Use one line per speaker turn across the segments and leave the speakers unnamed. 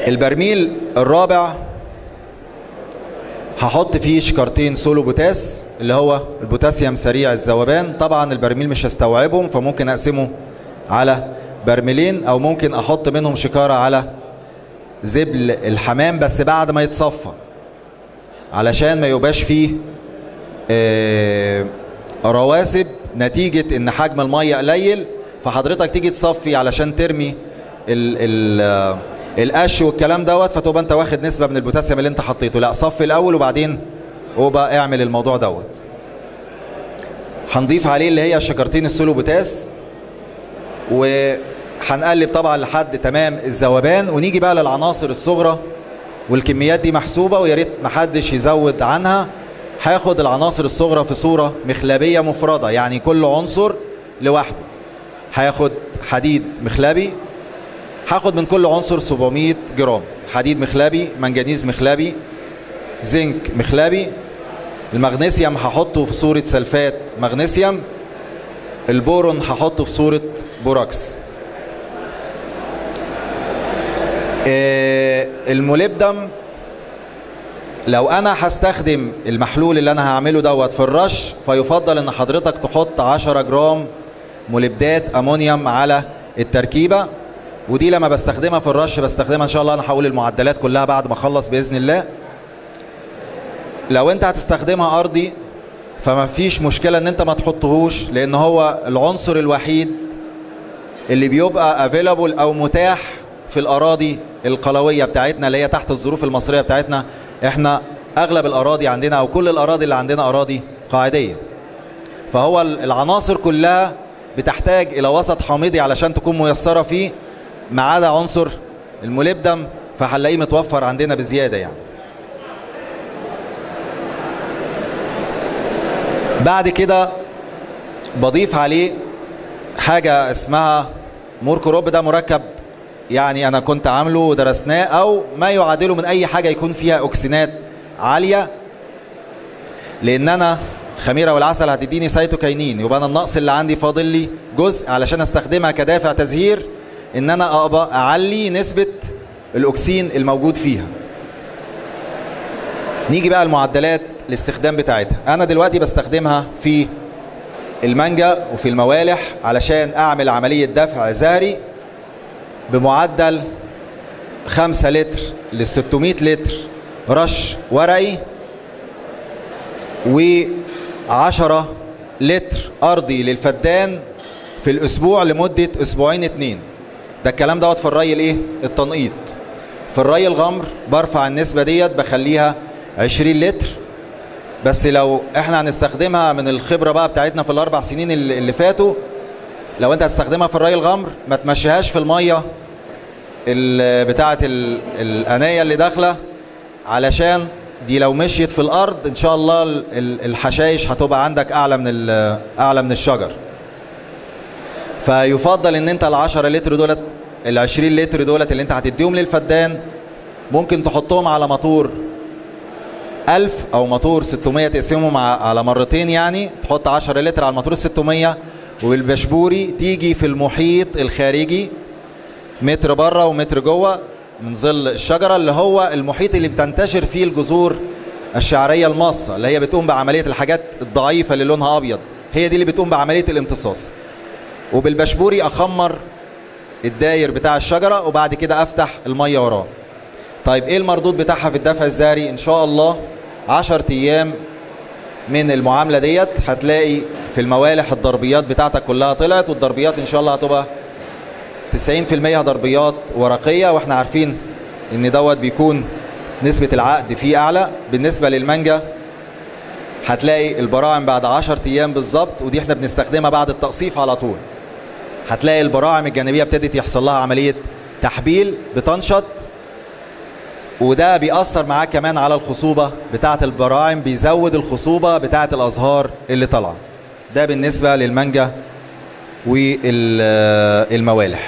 البرميل الرابع هحط فيه شكارتين سولو بوتاس اللي هو البوتاسيوم سريع الذوبان طبعا البرميل مش هستوعبهم فممكن اقسمه على برميلين او ممكن احط منهم شكارة على زبل الحمام بس بعد ما يتصفى علشان ما يبقاش فيه آه، رواسب نتيجة ان حجم المية قليل فحضرتك تيجي تصفي علشان ترمي ال ال آه، القش والكلام دوت فتبقى انت واخد نسبة من البوتاسيوم اللي انت حطيته لا صفي الاول وبعدين وبقى اعمل الموضوع دوت هنضيف عليه اللي هي شجرتين السولو بوتاس وهنقلب طبعا لحد تمام الذوبان ونيجي بقى للعناصر الصغرى والكميات دي محسوبة ويا ريت محدش يزود عنها هاخد العناصر الصغرى في صورة مخلبية مفردة يعني كل عنصر لوحده هاخد حديد مخلبي هاخد من كل عنصر 700 جرام حديد مخلبي منجنيز مخلبي زنك مخلبي المغنيسيوم هحطه في صورة سلفات مغنيسيوم البورون هحطه في صورة بوراكس آه، الموليبدم لو انا هستخدم المحلول اللي انا هعمله دوت في الرش فيفضل ان حضرتك تحط 10 جرام موليبدات امونيوم على التركيبه ودي لما بستخدمها في الرش بستخدمها ان شاء الله انا هقول المعدلات كلها بعد ما اخلص باذن الله لو انت هتستخدمها ارضي فما فيش مشكله ان انت ما تحطهوش لان هو العنصر الوحيد اللي بيبقى افيلابل او متاح في الاراضي القلويه بتاعتنا اللي هي تحت الظروف المصريه بتاعتنا احنا اغلب الاراضي عندنا او كل الاراضي اللي عندنا اراضي قاعديه فهو العناصر كلها بتحتاج الى وسط حامضي علشان تكون ميسره فيه ما عدا عنصر الموليبدم فهنلاقيه متوفر عندنا بزياده يعني بعد كده بضيف عليه حاجه اسمها موركوروب ده مركب يعني انا كنت عامله ودرسناه او ما يعادله من اي حاجه يكون فيها اوكسينات عاليه لان انا الخميره والعسل هتديني سيتوكاينين يبقى انا النقص اللي عندي فاضل لي جزء علشان استخدمها كدافع تزهير ان انا اقدر اعلي نسبه الاكسين الموجود فيها نيجي بقى المعدلات الاستخدام بتاعتها انا دلوقتي بستخدمها في المانجا وفي الموالح علشان اعمل عمليه دفع زهري بمعدل 5 لتر ل 600 لتر رش ورقي و10 لتر ارضي للفدان في الاسبوع لمده اسبوعين اتنين ده الكلام دوت في الري الايه التنقيط في الري الغمر برفع النسبه ديت بخليها 20 لتر بس لو احنا هنستخدمها من الخبره بقى بتاعتنا في الاربع سنين اللي اللي فاتوا لو انت هتستخدمها في الري الغمر ما تمشيهاش في الميه ال- بتاعه ال- الانايه اللي داخله علشان دي لو مشيت في الارض ان شاء الله ال- ال- الحشائش هتبقى عندك اعلى من ال- اعلى من الشجر فيفضل ان انت ال 10 لتر دولت ال 20 لتر دولت اللي انت هتديهم للفدان ممكن تحطهم على موتور 1000 او موتور 600 تقسمهم ع- على مرتين يعني تحط 10 لتر على الموتور 600 والبشبوري تيجي في المحيط الخارجي متر بره ومتر جوه من ظل الشجره اللي هو المحيط اللي بتنتشر فيه الجذور الشعريه الماصه اللي هي بتقوم بعمليه الحاجات الضعيفه اللي لونها ابيض هي دي اللي بتقوم بعمليه الامتصاص وبالبشبوري اخمر الداير بتاع الشجره وبعد كده افتح الميه وراه طيب ايه المردود بتاعها في الدفع الزهري ان شاء الله 10 ايام من المعامله ديت هتلاقي في الموالح الضربيات بتاعتك كلها طلعت والضربيات ان شاء الله هتبقى 90% ضربيات ورقيه واحنا عارفين ان دوت بيكون نسبه العقد فيه اعلى بالنسبه للمانجا هتلاقي البراعم بعد 10 ايام بالظبط ودي احنا بنستخدمها بعد التقصيف على طول هتلاقي البراعم الجانبيه ابتدت يحصل لها عمليه تحبيل بتنشط وده بيأثر معاك كمان على الخصوبة بتاعة البراعم بيزود الخصوبة بتاعة الأزهار اللي طالعة ده بالنسبة للمانجا والموالح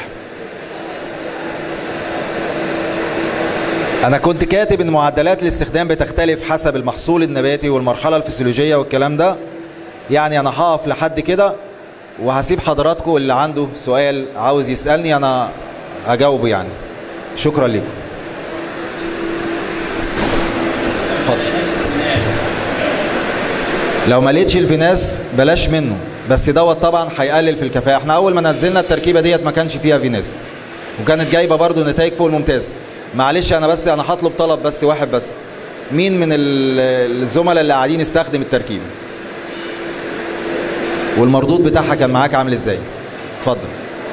أنا كنت كاتب إن معدلات الاستخدام بتختلف حسب المحصول النباتي والمرحلة الفسيولوجية والكلام ده يعني أنا هقف لحد كده وهسيب حضراتكم اللي عنده سؤال عاوز يسألني أنا هجاوبه يعني شكرا لكم اتفضل لو ما لقيتش الفيناس بلاش منه بس دوت طبعا هيقلل في الكفاءه احنا اول ما نزلنا التركيبه ديت ما كانش فيها فيناس وكانت جايبه برضو نتائج فوق الممتازه معلش انا بس انا هطلب طلب بس واحد بس مين من ال- الزملاء اللي قاعدين يستخدم التركيبه والمردود بتاعها كان معاك عامل ازاي اتفضل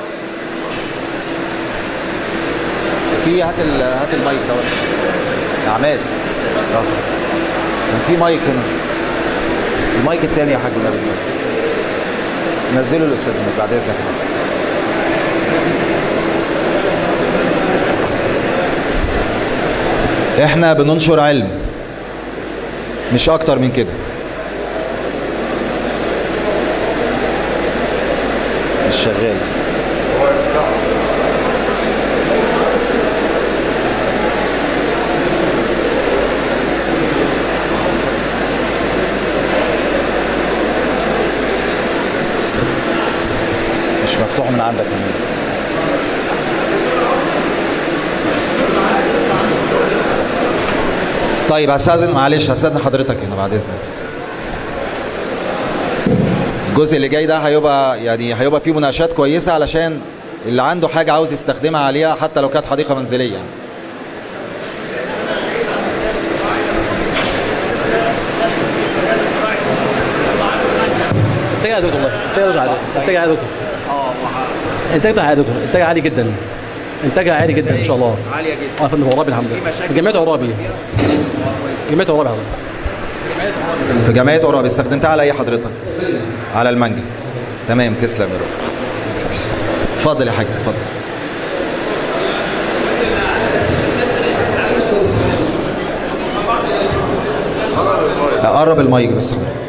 في هات ال- هات المايك دوت يا عماد اه كان في مايك هنا المايك التاني يا حاج النبي نزله الاستاذ هناك بعد اذنك احنا بننشر علم مش اكتر من كده مش شغال مش مفتوح من عندك من هنا. طيب هستاذن معلش هستاذن حضرتك هنا بعد اذنك الجزء اللي جاي ده هيبقى يعني هيبقى فيه مناقشات كويسه علشان اللي عنده حاجه عاوز يستخدمها عليها حتى لو كانت حديقه منزليه يعني.
انتاج عالي يا دكتور والله انتاج عالي انتاج عالي يا دكتور انتاج عالي يا دكتور انتاج عالي جدا انتاجها عالي جدا ان شاء الله
عاليه
اه
جدا
يا فندم عرابي الحمد لله في جامعه عرابي جامعه عرابي حضرتك
في جمعيه قرب استخدمتها على ايه حضرتك على المانجا تمام تسلم يا رب اتفضل يا حاج اتفضل قرب المايك بس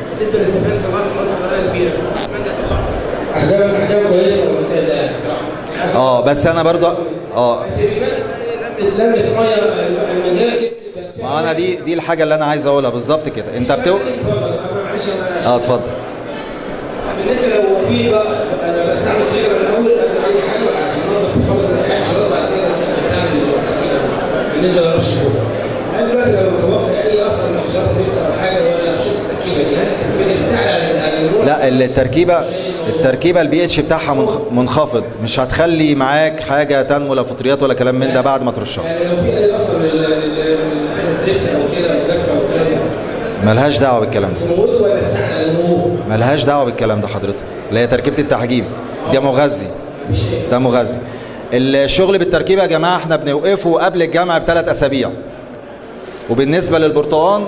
احجام احجام كويسه وممتازه يعني بصراحه
اه بس انا برضه اه
بس بيبان لمه ميه المنجاه
ما انا دي دي الحاجه اللي انا عايز اقولها بالظبط كده انت بتو
معلش انا
اه اتفضل
بالنسبه لو في بقى انا بستعمل كليبر الاول قبل اي حاجه عشان انضف خمس دقائق عشان بعد كده ممكن بستعمل التركيبه بالنسبه لرش الفوق هل دلوقتي لو توفر اي اصلا محصولات لبس او حاجه وانا شفت التركيبه دي هل التركيبه دي بتساعد على على الموضوع
لا التركيبه التركيبه البي اتش بتاعها منخ- منخفض مش هتخلي معاك حاجه تنمو لا فطريات ولا كلام من ده بعد ما ترشها
يعني لو في اي اصلا لل- لل- لل- لبس او كده او جفه او الكلام ده
ملهاش دعوه بالكلام ده
تموته ولا تساعد على النمو؟
ملهاش دعوه بالكلام ده حضرتك اللي هي تركيبه التحجيم ده مغذي
مفيش ايه
ده مغذي الشغل بالتركيبه يا جماعه احنا بنوقفه قبل الجامعه بثلاث اسابيع وبالنسبه للبرتقال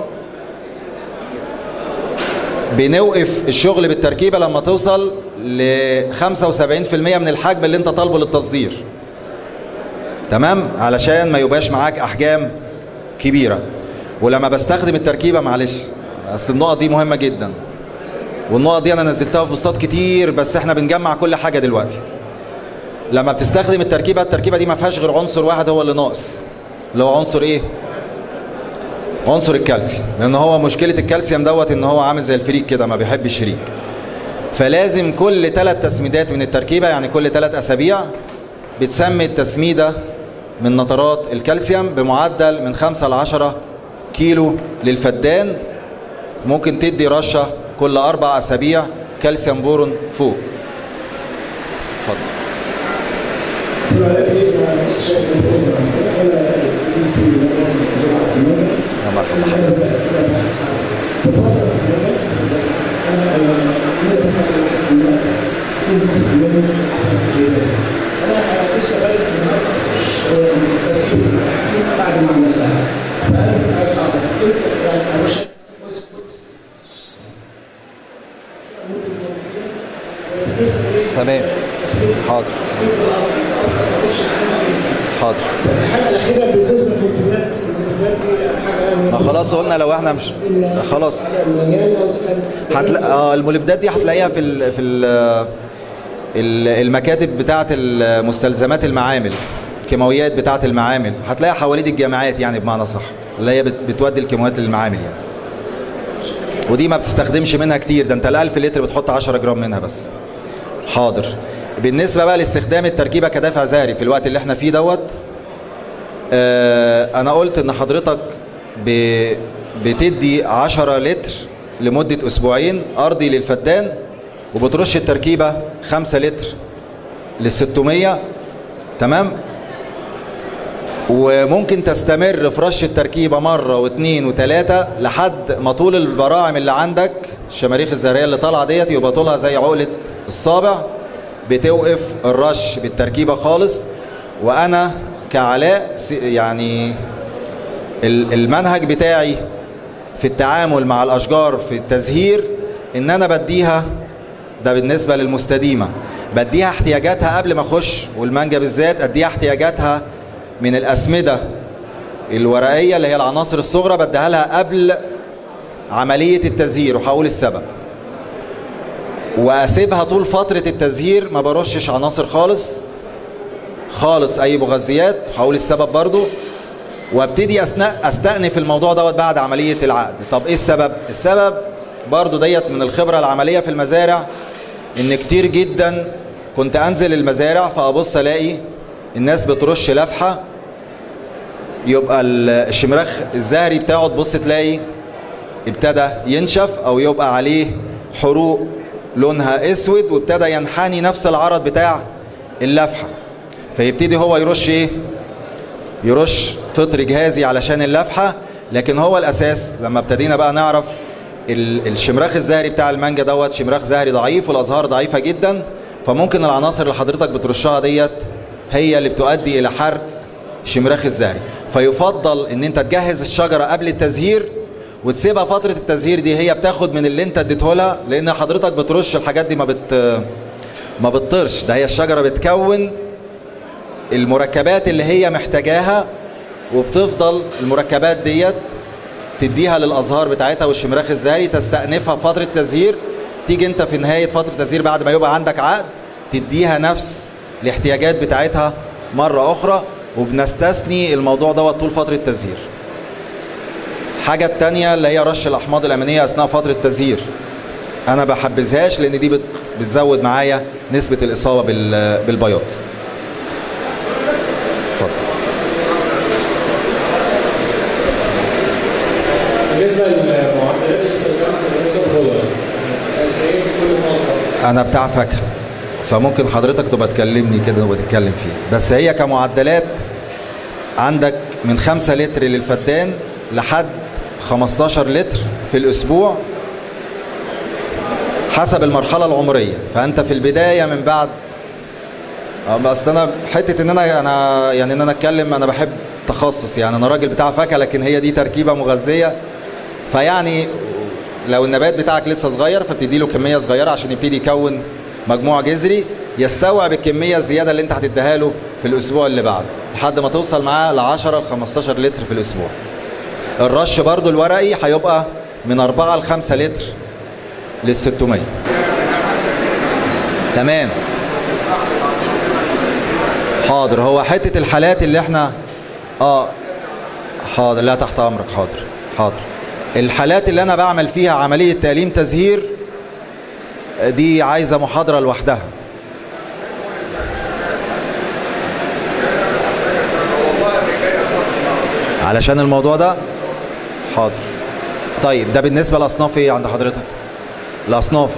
بنوقف الشغل بالتركيبه لما توصل ل 75% من الحجم اللي انت طالبه للتصدير تمام علشان ما يبقاش معاك احجام كبيره ولما بستخدم التركيبه معلش اصل النقط دي مهمه جدا والنقط دي انا نزلتها في بوستات كتير بس احنا بنجمع كل حاجه دلوقتي لما بتستخدم التركيبه التركيبه دي ما فيهاش غير عنصر واحد هو اللي ناقص اللي هو عنصر ايه عنصر الكالسيوم لان هو مشكله الكالسيوم دوت ان هو عامل زي الفريك كده ما بيحبش الشريك فلازم كل ثلاث تسميدات من التركيبه يعني كل ثلاث اسابيع بتسمي التسميده من نترات الكالسيوم بمعدل من 5 ل 10 كيلو للفدان ممكن تدي رشه كل اربع اسابيع كالسيوم بورون فوق اتفضل يا مرحبا تمام حاضر حاضر
الحاجه الاخيره بالنسبه للمنتجات المنتجات دي حاجه
ما خلاص قلنا لو احنا مش خلاص
مجال او
هتلا... اه المولبدات دي هتلاقيها في ال... في ال... ال- المكاتب بتاعه المستلزمات المعامل الكيماويات بتاعه المعامل هتلاقيها حوالين الجامعات يعني بمعنى صح اللي هي بت... بتودي الكيماويات للمعامل يعني ودي ما بتستخدمش منها كتير ده انت ال 1000 لتر بتحط 10 جرام منها بس حاضر بالنسبه بقى لاستخدام التركيبه كدافع زهري في الوقت اللي احنا فيه دوت آه انا قلت ان حضرتك ب... بتدي 10 لتر لمدة أسبوعين أرضي للفدان وبترش التركيبة 5 لتر لل 600 تمام وممكن تستمر في رش التركيبة مرة واثنين وثلاثة لحد ما طول البراعم اللي عندك الشماريخ الزهرية اللي طالعة ديت يبقى طولها زي عقلة الصابع بتوقف الرش بالتركيبة خالص وأنا كعلاء س- يعني ال- المنهج بتاعي في التعامل مع الأشجار في التزهير إن أنا بديها ده بالنسبة للمستديمة بديها احتياجاتها قبل ما أخش والمانجا بالذات أديها احتياجاتها من الأسمدة الورقية اللي هي العناصر الصغرى بديها لها قبل عملية التزهير وهقول السبب واسيبها طول فترة التزهير ما برشش عناصر خالص خالص اي مغذيات هقول السبب برضو وابتدي أثناء استأنف الموضوع دوت بعد عملية العقد طب ايه السبب السبب برضو ديت من الخبرة العملية في المزارع ان كتير جدا كنت انزل المزارع فابص الاقي الناس بترش لفحة يبقى ال- الشمراخ الزهري بتاعه تبص تلاقي ابتدى ينشف او يبقى عليه حروق لونها اسود وابتدى ينحني نفس العرض بتاع اللفحه فيبتدي هو يرش ايه يرش فطر جهازي علشان اللفحه لكن هو الاساس لما ابتدينا بقى نعرف ال- الشمراخ الزهري بتاع المانجا دوت شمراخ زهري ضعيف والازهار ضعيفه جدا فممكن العناصر اللي حضرتك بترشها ديت هي اللي بتؤدي الى حرق شمراخ الزهري فيفضل ان انت تجهز الشجره قبل التزهير وتسيبها فتره التزهير دي هي بتاخد من اللي انت اديته لها لان حضرتك بترش الحاجات دي ما بت ما بتطرش ده هي الشجره بتكون المركبات اللي هي محتاجاها وبتفضل المركبات ديت تديها للازهار بتاعتها والشمراخ الزهري تستأنفها في فتره تزهير تيجي انت في نهايه فتره التزهير بعد ما يبقى عندك عقد تديها نفس الاحتياجات بتاعتها مره اخرى وبنستثني الموضوع دوت طول فتره التزهير الحاجه التانية اللي هي رش الاحماض الامينيه اثناء فتره التزهير انا بحبذهاش لان دي بت- بتزود معايا نسبه الاصابه بال- بالبياض اتفضل
بالنسبه لمعدلات الاستخدام في النباتات الخضراء قد ايه في كل فتره؟
انا بتاع فاكهه فممكن حضرتك تبقى تكلمني كده وتتكلم فيه بس هي كمعدلات عندك من 5 لتر للفدان لحد 15 لتر في الاسبوع حسب المرحله العمريه فانت في البدايه من بعد أه، اصل انا حته ان انا انا يعني ان انا اتكلم انا بحب تخصص يعني انا راجل بتاع فاكهه لكن هي دي تركيبه مغذيه فيعني لو النبات بتاعك لسه صغير فبتدي له كميه صغيره عشان يبتدي يكون مجموع جذري يستوعب الكميه الزياده اللي انت هتديها له في الاسبوع اللي بعده لحد ما توصل معاه ل 10 ل 15 لتر في الاسبوع الرش برضو الورقي هيبقى من 4 ل 5 لتر لل 600 تمام حاضر هو حته الحالات اللي احنا اه حاضر لا تحت امرك حاضر حاضر الحالات اللي انا بعمل فيها عمليه تأليم تزهير دي عايزه محاضره لوحدها علشان الموضوع ده حاضر طيب ده بالنسبه لاصناف ايه عند حضرتك الاصناف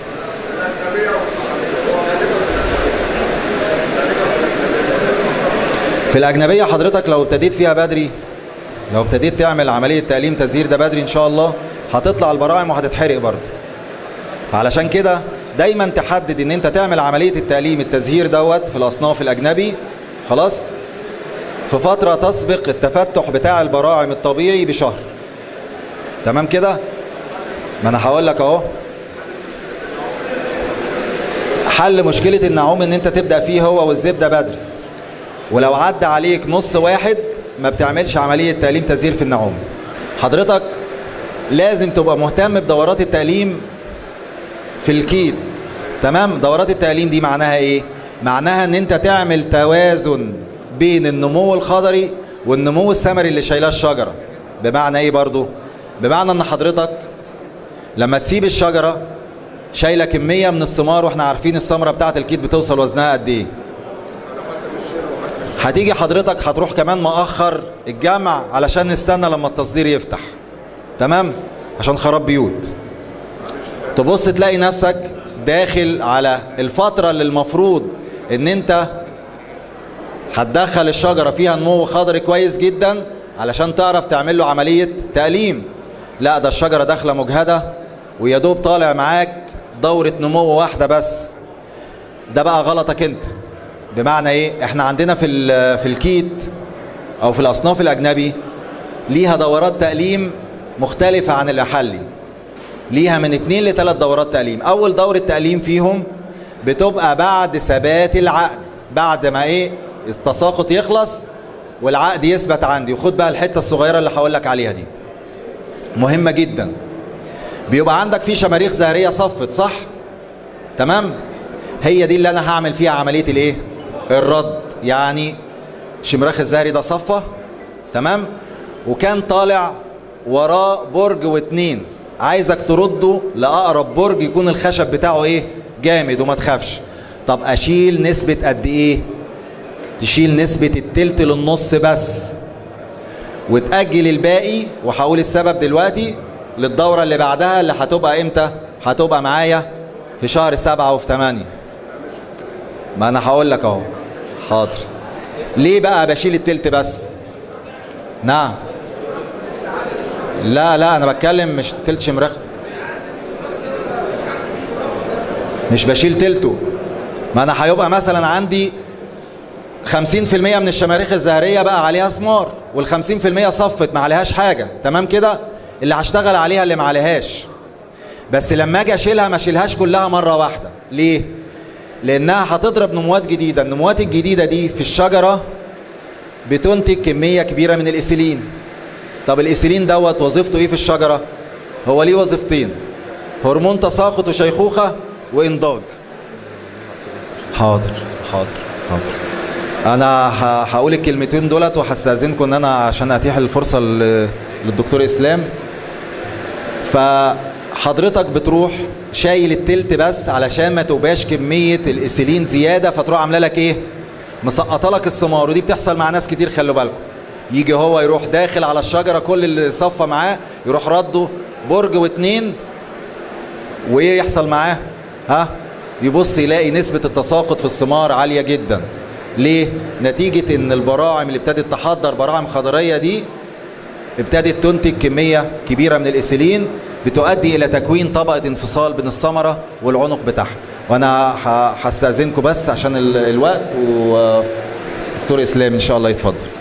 في الأجنبية حضرتك لو ابتديت فيها بدري لو ابتديت تعمل عملية تأليم تزهير ده بدري إن شاء الله هتطلع البراعم وهتتحرق برضه فعلشان كده دايما تحدد ان انت تعمل عملية التأليم التزهير دوت في الأصناف الأجنبي خلاص في فترة تسبق التفتح بتاع البراعم الطبيعي بشهر تمام كده ما انا هقول لك اهو حل مشكلة النعوم ان انت تبدأ فيه هو والزبدة بدري ولو عدى عليك نص واحد ما بتعملش عملية تأليم تزهير في النعوم حضرتك لازم تبقى مهتم بدورات التأليم في الكيد تمام دورات التأليم دي معناها ايه معناها ان انت تعمل توازن بين النمو الخضري والنمو الثمري اللي شايلاه الشجرة بمعنى ايه برضو بمعنى ان حضرتك لما تسيب الشجرة شايلة كمية من الثمار واحنا عارفين الثمرة بتاعت الكيد بتوصل وزنها قد ايه هتيجي حضرتك هتروح كمان مؤخر الجمع علشان نستنى لما التصدير يفتح تمام عشان خراب بيوت تبص تلاقي نفسك داخل على الفترة اللي المفروض ان انت هتدخل الشجرة فيها نمو خضري كويس جدا علشان تعرف تعمل له عملية تأليم لا ده الشجرة داخلة مجهدة ويا دوب طالع معاك دورة نمو واحدة بس ده بقى غلطك انت بمعنى ايه احنا عندنا في في الكيت او في الاصناف الاجنبي ليها دورات تأليم مختلفة عن المحلي ليها من اتنين لتلات دورات تأليم اول دورة تأليم فيهم بتبقى بعد ثبات العقد بعد ما ايه التساقط يخلص والعقد يثبت عندي وخد بقى الحتة الصغيرة اللي هقول لك عليها دي مهمة جدا بيبقى عندك في شماريخ زهرية صفت صح تمام هي دي اللي انا هعمل فيها عملية الايه الرد يعني شمراخ الزهري ده صفى تمام وكان طالع وراه برج واتنين عايزك ترده لأقرب برج يكون الخشب بتاعه ايه جامد وما تخافش طب اشيل نسبة قد ايه تشيل نسبة التلت للنص بس وتأجل الباقي وهقول السبب دلوقتي للدورة اللي بعدها اللي هتبقى امتى هتبقى معايا في شهر سبعة وفي تمانية ما انا هقول لك اهو حاضر ليه بقى بشيل التلت بس نعم لا لا انا بتكلم مش تلت شمرخ مش بشيل تلته ما انا هيبقى مثلا عندي 50% من الشماريخ الزهريه بقى عليها ثمار وال50% صفت ما عليهاش حاجه تمام كده اللي هشتغل عليها اللي ما عليهاش بس لما اجي اشيلها ما اشيلهاش كلها مره واحده ليه لانها هتضرب نموات جديده النموات الجديده دي في الشجره بتنتج كميه كبيره من الاسيلين طب الاسيلين دوت وظيفته ايه في الشجره هو ليه وظيفتين هرمون تساقط وشيخوخه وانضاج حاضر حاضر حاضر انا هقول الكلمتين دولت وهستاذنكم ان انا عشان اتيح الفرصه للدكتور اسلام فحضرتك بتروح شايل التلت بس علشان ما تبقاش كميه الاسيلين زياده فتروح عامله لك ايه مسقطه لك الثمار ودي بتحصل مع ناس كتير خلوا بالكم يجي هو يروح داخل على الشجره كل اللي صفى معاه يروح رده برج واتنين وايه يحصل معاه ها يبص يلاقي نسبه التساقط في الثمار عاليه جدا ليه نتيجه ان البراعم اللي ابتدت تحضر براعم خضريه دي ابتدت تنتج كميه كبيره من الاسيلين بتؤدي الى تكوين طبقه انفصال بين الثمره والعنق بتاعها وانا هستاذنكم بس عشان الوقت ودكتور اسلام ان شاء الله يتفضل